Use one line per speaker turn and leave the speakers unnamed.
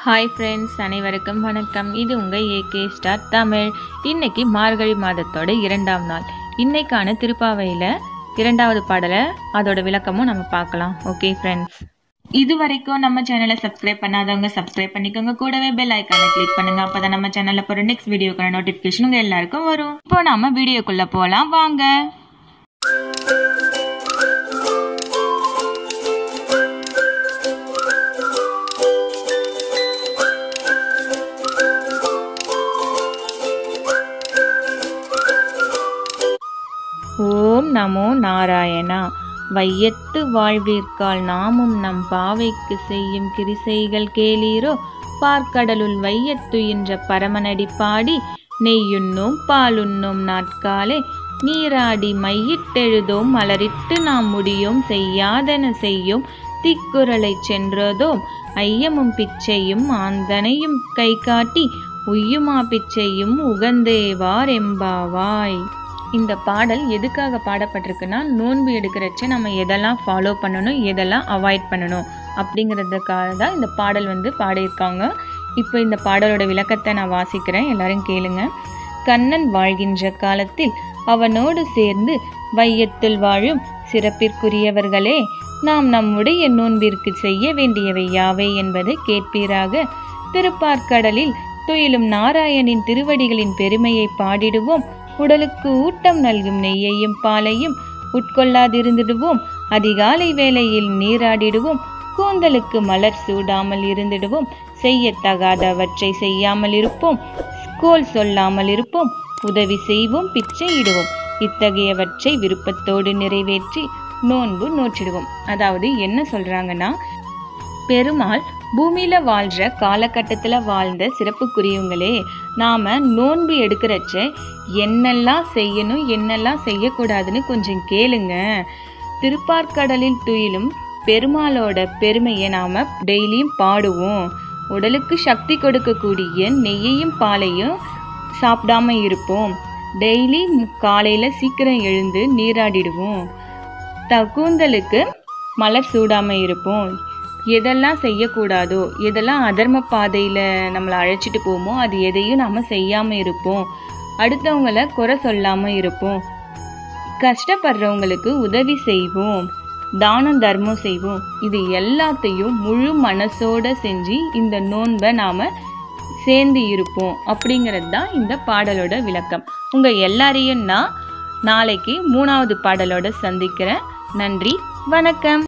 hi friends அனைவருக்கும் வணக்கம் இது உங்கள் ஏகே ஸ்டார் தமிழ் இன்னைக்கு மார்கழி மாதத்தோட இரண்டாம் நாள் இன்னைக்கான திருப்பாவையில் இரண்டாவது பாடலை அதோட விளக்கமும் நம்ம பார்க்கலாம் ஓகே ஃப்ரெண்ட்ஸ் இது வரைக்கும் நம்ம சேனலை சப்ஸ்கிரைப் பண்ணாதவங்க சப்ஸ்கிரைப் பண்ணிக்கோங்க கூடவே பெல் ஐக்கானை கிளிக் பண்ணுங்க அப்பதான் நம்ம சேனல்ல போற நெக்ஸ்ட் வீடியோக்கான நோட்டிபிகேஷன் உங்க எல்லாருக்கும் வரும் இப்போ நாம வீடியோக்குள்ள போலாம் வாங்க ஓம் நமோ நாராயணா வையத்து வாழ்விற்கால் நாமும் நம் பாவைக்கு செய்யும் கிரிசைகள் கேளீரோ பார்க்கடலுள் வையத்துயின்ற பரமனடி பாடி நெய்யுண்ணோம் பாலுண்ணோம் நாட்காலே நீராடி மையிட்டெழுதோம் மலரிட்டு நாம் முடியோம் செய்யாதன செய்யோம் திக்குறளைச் சென்றதோம் ஐயமும் பிச்சையும் ஆந்தனையும் கை காட்டி உய்யுமா பிச்சையும் உகந்தேவார் எம்பாவாய் இந்த பாடல் எதுக்காக பாடப்பட்டிருக்குன்னா நோன்பு எடுக்கிறச்ச நம்ம எதெல்லாம் ஃபாலோ பண்ணணும் எதெல்லாம் அவாய்ட் பண்ணணும் அப்படிங்கிறதுக்காக தான் இந்த பாடல் வந்து பாடியிருக்காங்க இப்போ இந்த பாடலோட விளக்கத்தை நான் வாசிக்கிறேன் எல்லாரும் கேளுங்க கண்ணன் வாழ்கின்ற காலத்தில் அவனோடு சேர்ந்து வையத்தில் வாழும் சிறப்பிற்குரியவர்களே நாம் நம்முடைய நோன்பிற்கு செய்ய வேண்டியவை யாவை என்பதை கேட்பீராக திருப்பார்க்கடலில் துயிலும் நாராயணின் திருவடிகளின் பெருமையை பாடிடுவோம் உடலுக்கு ஊட்டம் நல்கும் நெய்யையும் பாலையும் உட்கொள்ளாதிருந்திடுவோம் அதிகாலை வேளையில் நீராடிடுவோம் கூந்தலுக்கு மலர் சூடாமல் இருந்திடுவோம் செய்யத்தகாதவற்றை செய்யாமல் இருப்போம் கோல் சொல்லாமல் இருப்போம் உதவி செய்வோம் பிச்சை இடுவோம் இத்தகையவற்றை விருப்பத்தோடு நிறைவேற்றி நோன்பு நோற்றிடுவோம் அதாவது என்ன சொல்றாங்கன்னா பெருமாள் பூமியில வாழ்ற காலகட்டத்துல வாழ்ந்த சிறப்புக்குரியவங்களே நாம நோன்பு எடுக்கிறச்ச என்னெல்லாம் செய்யணும் என்னெல்லாம் செய்யக்கூடாதுன்னு கொஞ்சம் கேளுங்க திருப்பார்க்கடலில் துயிலும் பெருமாளோட பெருமையை நாம டெய்லியும் பாடுவோம் உடலுக்கு சக்தி கொடுக்கக்கூடிய நெய்யையும் பாலையும் சாப்பிடாம இருப்போம் டெய்லி காலையில சீக்கிரம் எழுந்து நீராடிடுவோம் தகுந்தலுக்கு மலர் சூடாம இருப்போம் எதெல்லாம் செய்யக்கூடாதோ எதெல்லாம் அதர்ம பாதையில நம்மளை அழைச்சிட்டு போமோ அது எதையும் நாம செய்யாம இருப்போம் அடுத்தவங்கள குறை சொல்லாம இருப்போம் கஷ்டப்படுறவங்களுக்கு உதவி செய்வோம் தானம் தர்மம் செய்வோம் இது எல்லாத்தையும் முழு மனசோட செஞ்சு இந்த நோன்பை நாம சேர்ந்து இருப்போம் அப்படிங்கிறது தான் இந்த பாடலோட விளக்கம் உங்க எல்லாரையும் நான் நாளைக்கு மூணாவது பாடலோட சந்திக்கிறேன் நன்றி வணக்கம்